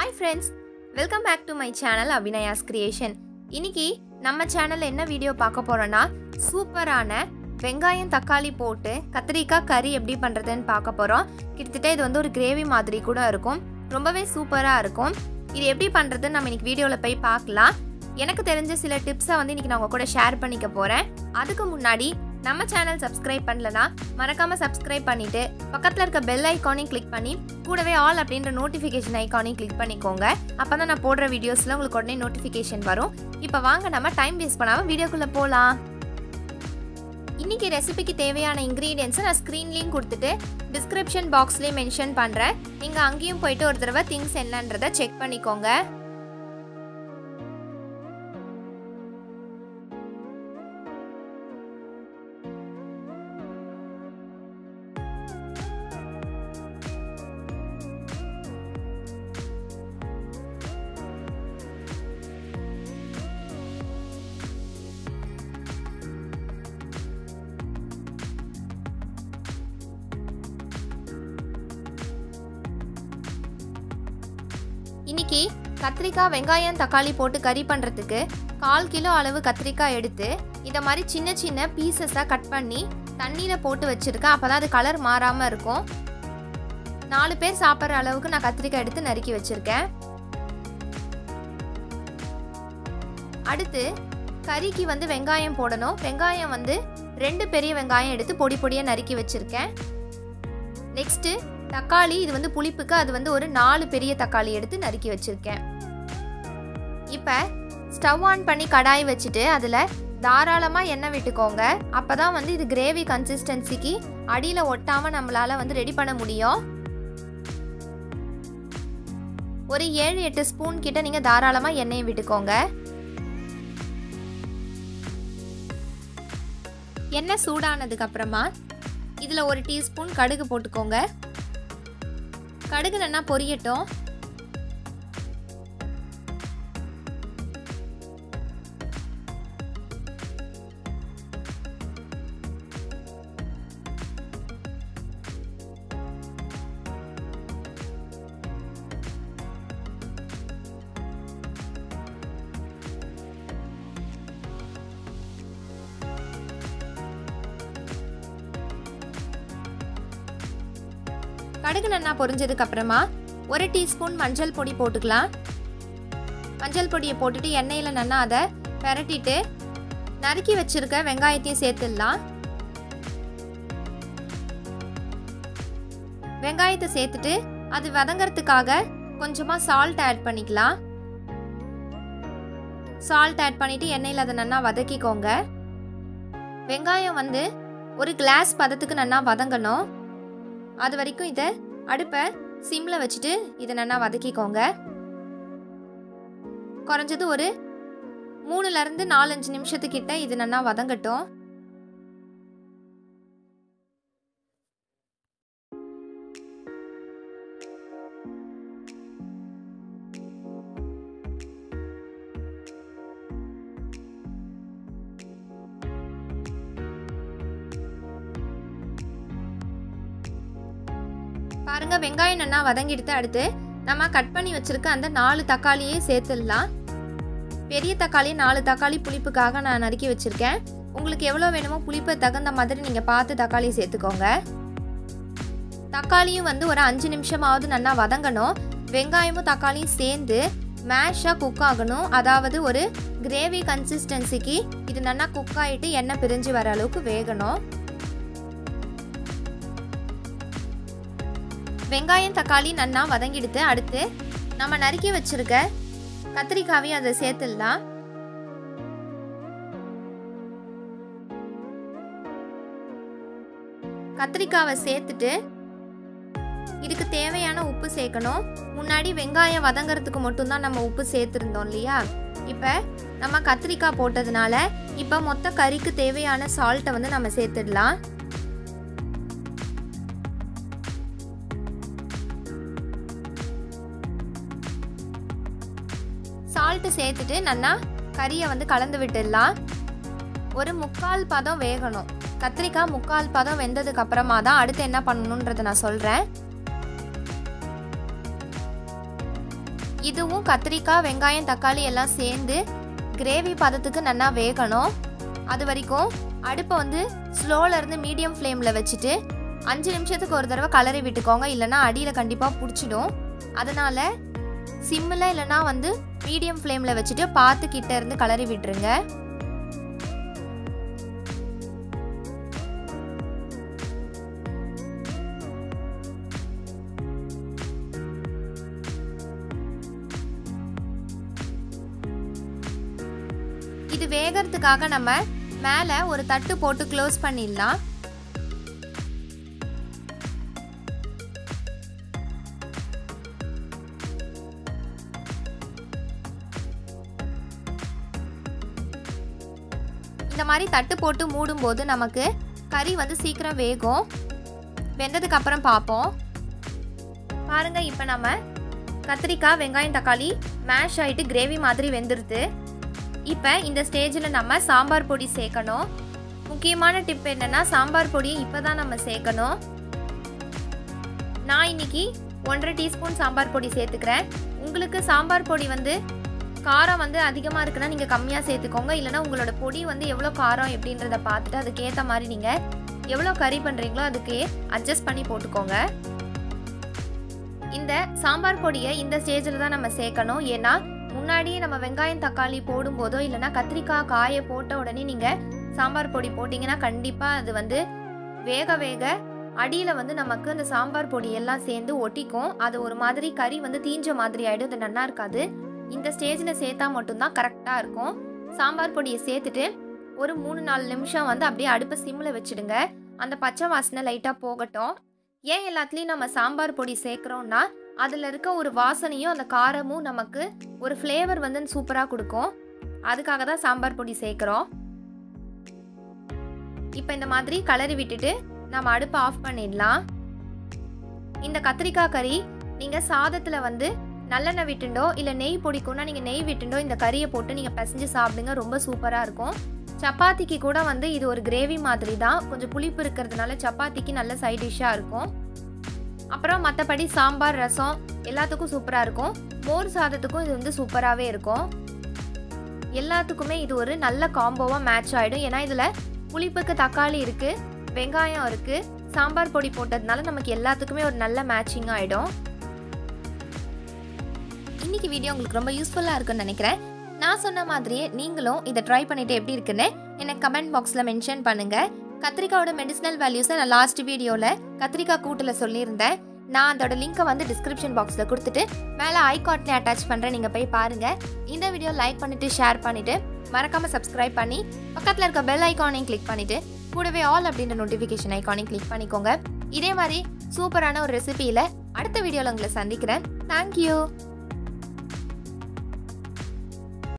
hi friends welcome back to my channel Abhinaya's creation இன்னைக்கு நம்ம சேனலில் என்ன வீடியோ பார்க்க போகிறோன்னா சூப்பரான வெங்காயம் தக்காளி போட்டு கத்திரிக்காய் கறி எப்படி பண்ணுறதுன்னு பார்க்க போகிறோம் கிட்டத்தட்ட இது வந்து ஒரு கிரேவி மாதிரி கூட இருக்கும் ரொம்பவே சூப்பராக இருக்கும் இது எப்படி பண்ணுறதுன்னு நம்ம இன்னைக்கு வீடியோவில் போய் பார்க்கலாம் எனக்கு தெரிஞ்ச சில டிப்ஸை வந்து இன்னைக்கு நான் உங்க கூட ஷேர் பண்ணிக்க போகிறேன் அதுக்கு முன்னாடி நம்ம சேனல் சப்ஸ்கிரைப் பண்ணலனா மறக்காம சப்ஸ்கிரைப் பண்ணிட்டு பக்கத்தில் இருக்க பெல் ஐக்கானையும் கிளிக் பண்ணி கூடவே ஆல் அப்படின்ற நோட்டிஃபிகேஷன் ஐக்கானையும் கிளிக் பண்ணிக்கோங்க அப்போ தான் நான் போடுற வீடியோஸில் உங்களுக்கு உடனே நோட்டிஃபிகேஷன் வரும் இப்போ வாங்க நம்ம டைம் வேஸ்ட் பண்ணாமல் வீடியோக்குள்ளே போகலாம் இன்னைக்கு ரெசிபிக்கு தேவையான இன்க்ரீடியன்ஸை நான் ஸ்க்ரீன்லேயும் கொடுத்துட்டு டிஸ்கிரிப்ஷன் பாக்ஸ்லேயும் மென்ஷன் பண்ணுறேன் நீங்கள் அங்கேயும் போயிட்டு ஒரு தடவை திங்ஸ் என்னன்றதை செக் பண்ணிக்கோங்க இன்னைக்கு கத்திரிக்காய் வெங்காயம் தக்காளி போட்டு கறி பண்ணுறதுக்கு கால் கிலோ அளவு கத்திரிக்காய் எடுத்து இதை மாதிரி சின்ன சின்ன பீசஸாக கட் பண்ணி தண்ணியில் போட்டு வச்சுருக்கேன் அப்போ தான் அது கலர் மாறாமல் இருக்கும் நாலு பேர் சாப்பிட்ற அளவுக்கு நான் கத்திரிக்காய் எடுத்து நறுக்கி வச்சுருக்கேன் அடுத்து கறிக்கு வந்து வெங்காயம் போடணும் வெங்காயம் வந்து ரெண்டு பெரிய வெங்காயம் எடுத்து பொடி பொடியாக நறுக்கி வச்சுருக்கேன் நெக்ஸ்ட்டு தக்காளி இது வந்து புளிப்புக்கு அது வந்து ஒரு நாலு பெரிய தக்காளி எடுத்து நறுக்கி வச்சுருக்கேன் இப்போ ஸ்டவ் ஆன் பண்ணி கடாய் வச்சுட்டு அதில் தாராளமாக எண்ணெய் விட்டுக்கோங்க அப்போ தான் வந்து இது கிரேவி கன்சிஸ்டன்சிக்கு அடியில் ஒட்டாமல் நம்மளால் வந்து ரெடி பண்ண முடியும் ஒரு ஏழு எட்டு ஸ்பூன் கிட்ட நீங்கள் தாராளமாக எண்ணெயை விட்டுக்கோங்க எண்ணெய் சூடானதுக்கு அப்புறமா இதில் ஒரு டீஸ்பூன் கடுகு போட்டுக்கோங்க கடுகு நல்லா பொரியட்டும் கடுகு நன்னா பொரிஞ்சதுக்கு அப்புறமா ஒரு டீஸ்பூன் மஞ்சள் பொடி போட்டுக்கலாம் மஞ்சள் பொடியை போட்டுட்டு எண்ணெயில் நன்னா அதை பெரட்டிட்டு நறுக்கி வச்சிருக்க வெங்காயத்தையும் சேர்த்துடலாம் வெங்காயத்தை சேர்த்துட்டு அது வதங்கறதுக்காக கொஞ்சமாக சால்ட் ஆட் பண்ணிக்கலாம் சால்ட் ஆட் பண்ணிட்டு எண்ணெயில் அதை நல்லா வதக்கிக்கோங்க வெங்காயம் வந்து ஒரு கிளாஸ் பதத்துக்கு நல்லா வதங்கணும் அது வரைக்கும் இதை அடுப்பை சிம்மில் வச்சுட்டு இதை நல்லா வதக்கிக்கோங்க குறைஞ்சது ஒரு மூணுலேருந்து நாலஞ்சு நிமிஷத்துக்கிட்ட இது நல்லா வதங்கட்டும் பாருங்க வெங்காயம் நல்லா வதங்கிடுத்து அடுத்து நம்ம கட் பண்ணி வச்சிருக்க அந்த நாலு தக்காளியே சேர்த்துடலாம் பெரிய தக்காளி நாலு தக்காளி புளிப்புக்காக நான் நறுக்கி வச்சிருக்கேன் உங்களுக்கு எவ்வளோ வேணுமோ புளிப்பு தகுந்த மாதிரி நீங்கள் பார்த்து தக்காளி சேர்த்துக்கோங்க தக்காளியும் வந்து ஒரு அஞ்சு நிமிஷமாவது நல்லா வதங்கணும் வெங்காயமும் தக்காளியும் சேர்ந்து மேஷாக குக் ஆகணும் அதாவது ஒரு கிரேவி கன்சிஸ்டன்சிக்கு இது நல்லா குக் ஆகிட்டு எண்ணெய் பிரிஞ்சு வர அளவுக்கு வேகணும் வெங்காயம் தக்காளி நன்னா வதங்கிடுத்து அடுத்து நம்ம நறுக்கி வச்சிருக்க கத்திரிக்காவையும் அதை சேர்த்துடலாம் கத்திரிக்காவை சேர்த்துட்டு இதுக்கு தேவையான உப்பு சேர்க்கணும் முன்னாடி வெங்காயம் வதங்கிறதுக்கு மட்டும்தான் நம்ம உப்பு சேர்த்துருந்தோம் இல்லையா இப்போ நம்ம கத்திரிக்காய் போட்டதுனால இப்போ மொத்த கறிக்கு தேவையான சால்ட்டை வந்து நம்ம சேர்த்துடலாம் சால்ட்டு சேர்த்துட்டு நல்லா கறியை வந்து கலந்து விட்டுடலாம் ஒரு முக்கால் பதம் வேகணும் கத்திரிக்காய் முக்கால் பதம் வெந்ததுக்கு அப்புறமா தான் அடுத்து என்ன பண்ணணுன்றதை நான் சொல்கிறேன் இதுவும் கத்திரிக்காய் வெங்காயம் தக்காளி எல்லாம் சேர்ந்து கிரேவி பதத்துக்கு நல்லா வேகணும் அது வரைக்கும் அடுப்பை வந்து ஸ்லோல இருந்து மீடியம் ஃப்ளேமில் வச்சுட்டு அஞ்சு நிமிஷத்துக்கு ஒரு தடவை கலரி விட்டுக்கோங்க இல்லைன்னா அடியில் கண்டிப்பாக பிடிச்சிடும் அதனால சிம்மில் இல்லைன்னா வந்து மீடியம் ஃப்ளேமில் வச்சுட்டு பார்த்து கிட்ட இருந்து கலரி விட்டுருங்க இது வேகறதுக்காக நம்ம மேலே ஒரு தட்டு போட்டு க்ளோஸ் பண்ணிடலாம் இந்த மாதிரி தட்டு போட்டு மூடும்போது நமக்கு கறி வந்து சீக்கிரம் வேகும் வெந்ததுக்கு அப்புறம் பார்ப்போம் பாருங்க இப்போ நம்ம கத்திரிக்காய் வெங்காயம் தக்காளி மேஷ் ஆகிட்டு கிரேவி மாதிரி வெந்துருது இப்போ இந்த ஸ்டேஜில் நம்ம சாம்பார் பொடி சேர்க்கணும் முக்கியமான டிப் என்னென்னா சாம்பார் பொடியை இப்போ தான் நம்ம சேர்க்கணும் நான் இன்னைக்கு ஒன்றரை டீஸ்பூன் சாம்பார் பொடி சேர்த்துக்கிறேன் உங்களுக்கு சாம்பார் பொடி வந்து காரம் வந்து அதிகமாக இருக்குன்னா நீங்கள் கம்மியாக சேர்த்துக்கோங்க இல்லைனா உங்களோட பொடி வந்து எவ்வளோ காரம் எப்படின்றத பார்த்துட்டு அதுக்கேற்ற மாதிரி நீங்கள் எவ்வளோ கறி பண்ணுறீங்களோ அதுக்கு அட்ஜஸ்ட் பண்ணி போட்டுக்கோங்க இந்த சாம்பார் பொடியை இந்த ஸ்டேஜில் தான் நம்ம சேர்க்கணும் ஏன்னா முன்னாடியே நம்ம வெங்காயம் தக்காளி போடும்போதோ இல்லைனா கத்திரிக்காய் காயை போட்ட உடனே நீங்கள் சாம்பார் பொடி போட்டிங்கன்னா கண்டிப்பாக அது வந்து வேக வேக அடியில் வந்து நமக்கு அந்த சாம்பார் பொடி எல்லாம் சேர்ந்து ஒட்டிக்கும் அது ஒரு மாதிரி கறி வந்து தீஞ்ச மாதிரி ஆகிடும் அது நல்லா இருக்காது இந்த ஸ்டேஜில் சேர்த்தா மட்டும்தான் கரெக்டாக இருக்கும் சாம்பார் பொடியை சேர்த்துட்டு ஒரு மூணு நாலு நிமிஷம் வந்து அப்படியே அடுப்பை சிம்மில் வச்சுடுங்க அந்த பச்சை வாசனை லைட்டாக போகட்டும் ஏன் எல்லாத்துலேயும் நம்ம சாம்பார் பொடி சேர்க்குறோம்னா அதில் இருக்க ஒரு வாசனையும் அந்த காரமும் நமக்கு ஒரு ஃப்ளேவர் வந்து சூப்பராக கொடுக்கும் அதுக்காக தான் சாம்பார் பொடி சேர்க்குறோம் இப்போ இந்த மாதிரி கலரி விட்டுட்டு நம்ம அடுப்பை ஆஃப் பண்ணிடலாம் இந்த கத்திரிக்காய் கறி நீங்கள் சாதத்தில் வந்து நல்லெண்ணெய் விட்டுண்டோ இல்லை நெய் பிடிக்கும்னா நீங்கள் நெய் விட்டுண்டோ இந்த கறியை போட்டு நீங்கள் பிசைஞ்சு சாப்பிடுங்க ரொம்ப சூப்பராக இருக்கும் சப்பாத்திக்கு கூட வந்து இது ஒரு கிரேவி மாதிரி தான் கொஞ்சம் புளிப்பு இருக்கிறதுனால சப்பாத்திக்கு நல்ல சைட் டிஷ்ஷாக இருக்கும் அப்புறம் மற்றபடி சாம்பார் ரசம் எல்லாத்துக்கும் சூப்பராக இருக்கும் மோர் சாதத்துக்கும் இது வந்து சூப்பராகவே இருக்கும் எல்லாத்துக்குமே இது ஒரு நல்ல காம்போவாக மேட்ச் ஆகிடும் ஏன்னா இதில் புளிப்புக்கு தக்காளி இருக்குது வெங்காயம் இருக்குது சாம்பார் பொடி போட்டதுனால நமக்கு எல்லாத்துக்குமே ஒரு நல்ல மேட்சிங் ஆகிடும் இன்னைக்கு வீடியோ உங்களுக்கு ரொம்ப யூஸ்ஃபுல்லாக இருக்குன்னு நினைக்கிறேன் நான் சொன்ன மாதிரியே நீங்களும் இதை ட்ரை பண்ணிட்டு எப்படி இருக்குன்னு எனக்கு கமெண்ட் பாக்ஸில் மென்ஷன் பண்ணுங்க கத்திரிக்காயோட மெடிசனல் வேல்யூஸை நான் லாஸ்ட் வீடியோவில் கத்திரிக்காய் கூட்டில் சொல்லியிருந்தேன் நான் அதோட லிங்க்கை வந்து டிஸ்கிரிப்ஷன் பாக்ஸில் கொடுத்துட்டு மேலே ஐகாட்னே அட்டாச் பண்ணுறேன் நீங்கள் போய் பாருங்கள் இந்த வீடியோ லைக் பண்ணிவிட்டு ஷேர் பண்ணிவிட்டு மறக்காமல் சப்ஸ்கிரைப் பண்ணி பக்கத்தில் இருக்க பெல் ஐக்கானையும் கிளிக் பண்ணிவிட்டு கூடவே ஆல் அப்படின்ற நோட்டிஃபிகேஷன் ஐக்கானையும் கிளிக் பண்ணிக்கோங்க இதே மாதிரி சூப்பரான ஒரு ரெசிபியில் அடுத்த வீடியோவில் உங்களை சந்திக்கிறேன் தேங்க்யூ